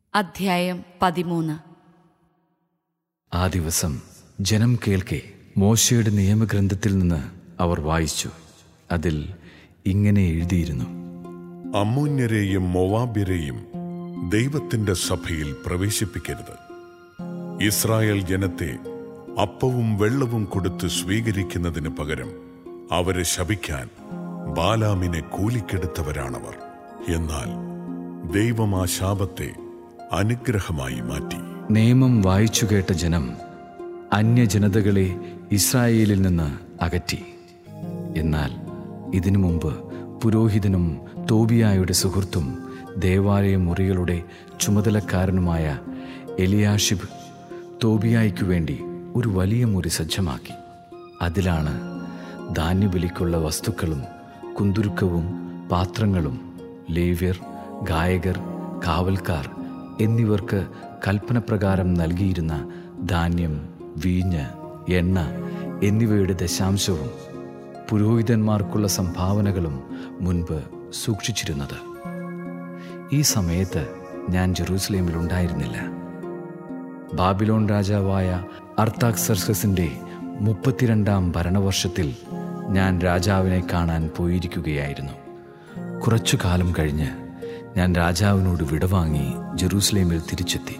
അധ്യായം പതിമൂന്ന് ആ ദിവസം ജനം കേൾക്കെ മോശയുടെ നിയമഗ്രന്ഥത്തിൽ നിന്ന് അവർ വായിച്ചു അതിൽ ഇങ്ങനെ എഴുതിയിരുന്നു അമ്മൂന്യരെയും മൊവാബ്യരെയും ദൈവത്തിന്റെ സഭയിൽ പ്രവേശിപ്പിക്കരുത് ഇസ്രായേൽ ജനത്തെ അപ്പവും വെള്ളവും കൊടുത്ത് സ്വീകരിക്കുന്നതിന് പകരം അവരെ ശപിക്കാൻ ബാലാമിനെ കൂലിക്കെടുത്തവരാണവർ എന്നാൽ ദൈവം ആ ശാപത്തെ അനുഗ്രഹമായി മാറ്റി നിയമം വായിച്ചു കേട്ട ജനം അന്യജനതകളെ ഇസ്രായേലിൽ നിന്ന് അകറ്റി എന്നാൽ ഇതിനു മുമ്പ് പുരോഹിതനും തോബിയായുടെ സുഹൃത്തും ദേവാലയ മുറികളുടെ ചുമതലക്കാരനുമായ എലിയാഷിബ് തോബിയായ്ക്കു വേണ്ടി ഒരു വലിയ മുറി സജ്ജമാക്കി അതിലാണ് ധാന്യബലിക്കുള്ള വസ്തുക്കളും കുന്തുരുക്കവും പാത്രങ്ങളും ലേവ്യർ ഗായകർ കാവൽക്കാർ എന്നിവർക്ക് കൽപ്പനപ്രകാരം നൽകിയിരുന്ന ധാന്യം വീഞ്ഞ് എണ്ണ എന്നിവയുടെ ദശാംശവും പുരോഹിതന്മാർക്കുള്ള സംഭാവനകളും മുൻപ് സൂക്ഷിച്ചിരുന്നത് ഈ സമയത്ത് ഞാൻ ജെറൂസലേമിൽ ഉണ്ടായിരുന്നില്ല ബാബിലോൺ രാജാവായ അർത്താക്സർസസിന്റെ മുപ്പത്തിരണ്ടാം ഭരണവർഷത്തിൽ ഞാൻ രാജാവിനെ കാണാൻ പോയിരിക്കുകയായിരുന്നു കുറച്ചു കാലം കഴിഞ്ഞ് ഞാൻ രാജാവിനോട് വിടവാങ്ങി ജെറൂസലേമിൽ തിരിച്ചെത്തി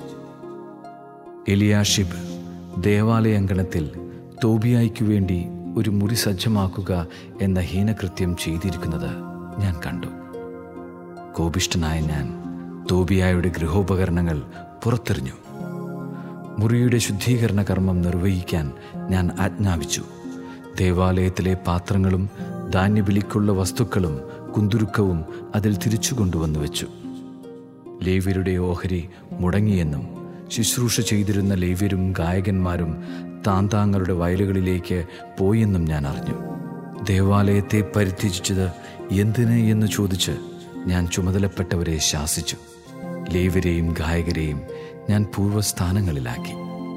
എലിയാഷിബ് ദേവാലയങ്കണത്തിൽ തോബിയായ്ക്കു വേണ്ടി ഒരു മുറി സജ്ജമാക്കുക എന്ന ഹീനകൃത്യം ചെയ്തിരിക്കുന്നത് ഞാൻ കണ്ടു കോപിഷ്ടനായ ഞാൻ തോബിയായുടെ ഗൃഹോപകരണങ്ങൾ പുറത്തെറിഞ്ഞു മുറിയുടെ ശുദ്ധീകരണ കർമ്മം നിർവഹിക്കാൻ ഞാൻ ആജ്ഞാപിച്ചു ദേവാലയത്തിലെ പാത്രങ്ങളും ധാന്യബലിക്കുള്ള വസ്തുക്കളും കുന്തുരുക്കവും അതിൽ തിരിച്ചു കൊണ്ടുവന്നു വെച്ചു ലേവ്യരുടെ ഓഹരി മുടങ്ങിയെന്നും ശുശ്രൂഷ ചെയ്തിരുന്ന ലേവ്യരും ഗായകന്മാരും താന്താങ്ങളുടെ വയലുകളിലേക്ക് പോയെന്നും ഞാൻ അറിഞ്ഞു ദേവാലയത്തെ പരിത്യജിച്ചത് എന്തിന് എന്ന് ചോദിച്ച് ഞാൻ ചുമതലപ്പെട്ടവരെ ശാസിച്ചു ലേവരെയും ഗായകരെയും ഞാൻ പൂർവ്വസ്ഥാനങ്ങളിലാക്കി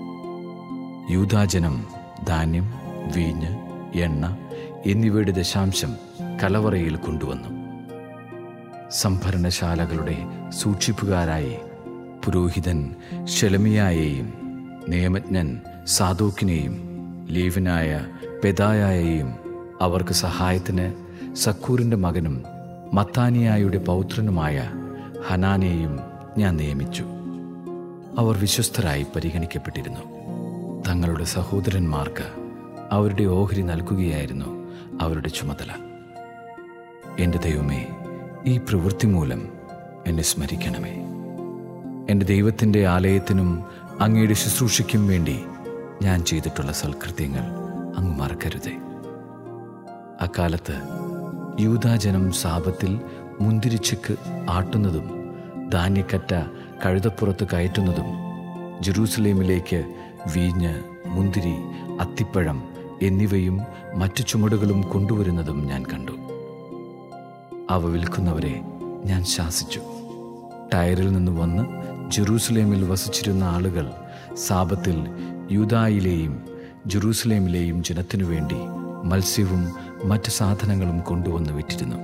യൂതാജനം ധാന്യം വീഞ്ഞ് എണ്ണ എന്നിവയുടെ ദശാംശം കലവറയിൽ കൊണ്ടുവന്നു സംഭരണശാലകളുടെ സൂക്ഷിപ്പുകാരായി പുരോഹിതൻ ഷെലമിയായെയും നിയമജ്ഞൻ സാദോക്കിനെയും ലേവനായ പെദായായെയും അവർക്ക് സഹായത്തിന് സക്കൂറിന്റെ മകനും മത്താനിയായുടെ പൗത്രനുമായ ഹനാനെയും ഞാൻ നിയമിച്ചു അവർ വിശ്വസ്തരായി പരിഗണിക്കപ്പെട്ടിരുന്നു തങ്ങളുടെ സഹോദരന്മാർക്ക് അവരുടെ ഓഹരി നൽകുകയായിരുന്നു അവരുടെ ചുമതല എൻ്റെ ദൈവമേ ഈ പ്രവൃത്തി മൂലം എന്നെ സ്മരിക്കണമേ എൻ്റെ ദൈവത്തിൻ്റെ ആലയത്തിനും അങ്ങയുടെ ശുശ്രൂഷയ്ക്കും വേണ്ടി ഞാൻ ചെയ്തിട്ടുള്ള സൽകൃത്യങ്ങൾ അങ്ങ് മറക്കരുതേ അക്കാലത്ത് യൂതാജനം സാപത്തിൽ മുന്തിരിച്ചക്ക് ആട്ടുന്നതും ധാന്യക്കറ്റ കഴുതപ്പുറത്ത് കയറ്റുന്നതും ജെറൂസലേമിലേക്ക് വീഞ്ഞ് മുന്തിരി അത്തിപ്പഴം എന്നിവയും മറ്റു ചുമടുകളും കൊണ്ടുവരുന്നതും ഞാൻ കണ്ടു അവ വിൽക്കുന്നവരെ ഞാൻ ശാസിച്ചു ടയറിൽ നിന്ന് വന്ന് ജെറൂസലേമിൽ വസിച്ചിരുന്ന ആളുകൾ സാപത്തിൽ യൂതായിലെയും ജെറൂസലേമിലെയും ജനത്തിനു വേണ്ടി മത്സ്യവും മറ്റു സാധനങ്ങളും കൊണ്ടുവന്ന് വിറ്റിരുന്നു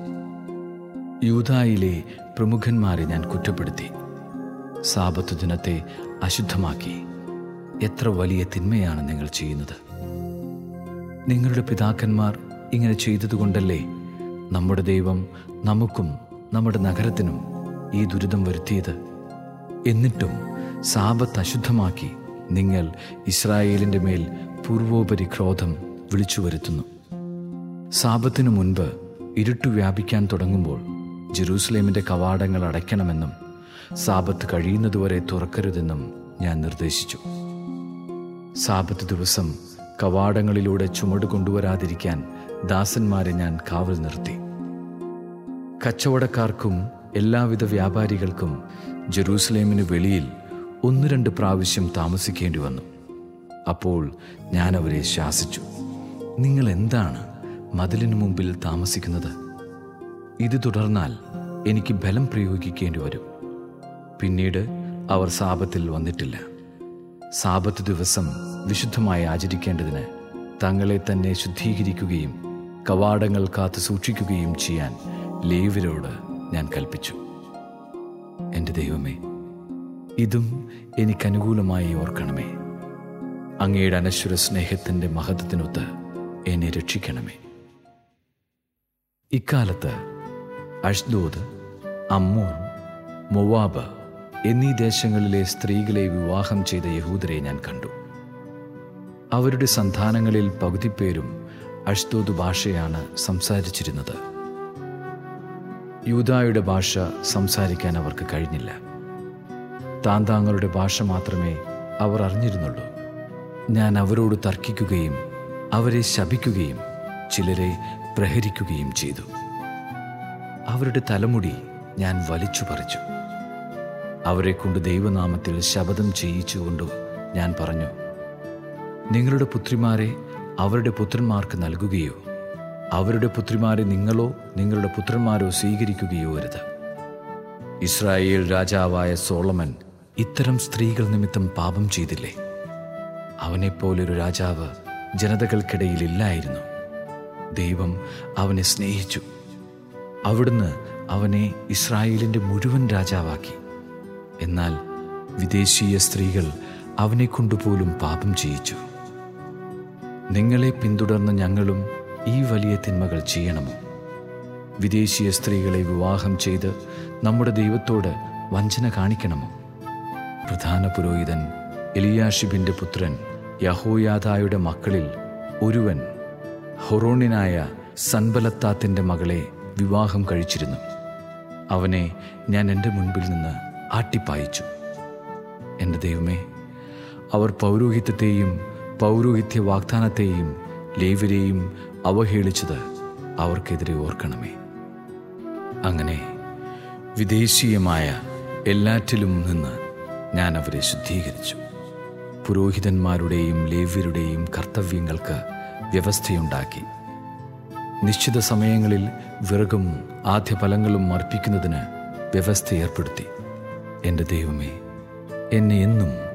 യൂതായിലെ പ്രമുഖന്മാരെ ഞാൻ കുറ്റപ്പെടുത്തി സാപത്തു ദിനത്തെ അശുദ്ധമാക്കി എത്ര വലിയ തിന്മയാണ് നിങ്ങൾ ചെയ്യുന്നത് നിങ്ങളുടെ പിതാക്കന്മാർ ഇങ്ങനെ ചെയ്തതുകൊണ്ടല്ലേ നമ്മുടെ ദൈവം നമുക്കും നമ്മുടെ നഗരത്തിനും ഈ ദുരിതം വരുത്തിയത് എന്നിട്ടും സാപത്ത് അശുദ്ധമാക്കി നിങ്ങൾ ഇസ്രായേലിൻ്റെ മേൽ പൂർവോപരി ക്രോധം വിളിച്ചു വരുത്തുന്നു സാപത്തിനു മുൻപ് ഇരുട്ടു വ്യാപിക്കാൻ തുടങ്ങുമ്പോൾ ജെറൂസലേമിന്റെ കവാടങ്ങൾ അടയ്ക്കണമെന്നും സാപത്ത് കഴിയുന്നതുവരെ തുറക്കരുതെന്നും ഞാൻ നിർദ്ദേശിച്ചു സാപത്ത് ദിവസം കവാടങ്ങളിലൂടെ ചുമട് കൊണ്ടുവരാതിരിക്കാൻ ദാസന്മാരെ ഞാൻ കാവൽ നിർത്തി കച്ചവടക്കാർക്കും എല്ലാവിധ വ്യാപാരികൾക്കും ജെറൂസലേമിന് വെളിയിൽ ഒന്ന് രണ്ട് പ്രാവശ്യം താമസിക്കേണ്ടി വന്നു അപ്പോൾ ഞാൻ അവരെ ശാസിച്ചു നിങ്ങൾ എന്താണ് മതിലിനു മുമ്പിൽ താമസിക്കുന്നത് ഇത് തുടർന്നാൽ എനിക്ക് ബലം പ്രയോഗിക്കേണ്ടി വരും പിന്നീട് അവർ സാപത്തിൽ വന്നിട്ടില്ല സാപത്ത് ദിവസം വിശുദ്ധമായി ആചരിക്കേണ്ടതിന് തങ്ങളെ തന്നെ ശുദ്ധീകരിക്കുകയും കവാടങ്ങൾ കാത്തു സൂക്ഷിക്കുകയും ചെയ്യാൻ ലേവരോട് ഞാൻ കൽപ്പിച്ചു എൻ്റെ ദൈവമേ ഇതും എനിക്കനുകൂലമായി ഓർക്കണമേ അങ്ങയുടെ അനശ്വര സ്നേഹത്തിൻ്റെ മഹത്വത്തിനൊത്ത് എന്നെ രക്ഷിക്കണമേ ഇക്കാലത്ത് അഷ്ദോദ് അമ്മോൻ മൊവാബ് എന്നീ ദേശങ്ങളിലെ സ്ത്രീകളെ വിവാഹം ചെയ്ത യഹൂദരെ ഞാൻ കണ്ടു അവരുടെ സന്താനങ്ങളിൽ പകുതി പേരും അഷ്ദോദ് ഭാഷയാണ് സംസാരിച്ചിരുന്നത് യൂതായുടെ ഭാഷ സംസാരിക്കാൻ അവർക്ക് കഴിഞ്ഞില്ല താന്താങ്ങളുടെ ഭാഷ മാത്രമേ അവർ അറിഞ്ഞിരുന്നുള്ളൂ ഞാൻ അവരോട് തർക്കിക്കുകയും അവരെ ശപിക്കുകയും ചിലരെ പ്രഹരിക്കുകയും ചെയ്തു അവരുടെ തലമുടി ഞാൻ വലിച്ചു പറിച്ചു അവരെ കൊണ്ട് ദൈവനാമത്തിൽ ശപഥം ചെയ്യിച്ചുകൊണ്ട് ഞാൻ പറഞ്ഞു നിങ്ങളുടെ പുത്രിമാരെ അവരുടെ പുത്രന്മാർക്ക് നൽകുകയോ അവരുടെ പുത്രിമാരെ നിങ്ങളോ നിങ്ങളുടെ പുത്രന്മാരോ സ്വീകരിക്കുകയോ അരുത് ഇസ്രായേൽ രാജാവായ സോളമൻ ഇത്തരം സ്ത്രീകൾ നിമിത്തം പാപം ചെയ്തില്ലേ അവനെപ്പോലൊരു രാജാവ് ജനതകൾക്കിടയിൽ ഇല്ലായിരുന്നു ദൈവം അവനെ സ്നേഹിച്ചു അവിടുന്ന് അവനെ ഇസ്രായേലിൻ്റെ മുഴുവൻ രാജാവാക്കി എന്നാൽ വിദേശീയ സ്ത്രീകൾ അവനെ കൊണ്ടുപോലും പാപം ചെയ്യിച്ചു നിങ്ങളെ പിന്തുടർന്ന് ഞങ്ങളും ഈ വലിയ തിന്മകൾ ചെയ്യണമോ വിദേശീയ സ്ത്രീകളെ വിവാഹം ചെയ്ത് നമ്മുടെ ദൈവത്തോട് വഞ്ചന കാണിക്കണമോ പ്രധാന പുരോഹിതൻ എലിയാഷിബിന്റെ പുത്രൻ യഹോയാദായുടെ മക്കളിൽ ഒരുവൻ ഹൊറോണിനായ സൻബലത്താത്തിന്റെ മകളെ വിവാഹം കഴിച്ചിരുന്നു അവനെ ഞാൻ എൻ്റെ മുൻപിൽ നിന്ന് ആട്ടിപ്പായിച്ചു എൻ്റെ ദൈവമേ അവർ പൗരോഹിത്യത്തെയും പൗരോഹിത്യ വാഗ്ദാനത്തെയും ലേവരെയും അവഹേളിച്ചത് അവർക്കെതിരെ ഓർക്കണമേ അങ്ങനെ വിദേശീയമായ എല്ലാറ്റിലും നിന്ന് ഞാൻ അവരെ ശുദ്ധീകരിച്ചു പുരോഹിതന്മാരുടെയും ലേവ്യരുടെയും കർത്തവ്യങ്ങൾക്ക് വ്യവസ്ഥയുണ്ടാക്കി നിശ്ചിത സമയങ്ങളിൽ വിറകും ആദ്യഫലങ്ങളും അർപ്പിക്കുന്നതിന് വ്യവസ്ഥ ഏർപ്പെടുത്തി എൻ്റെ ദൈവമേ എന്നെ എന്നും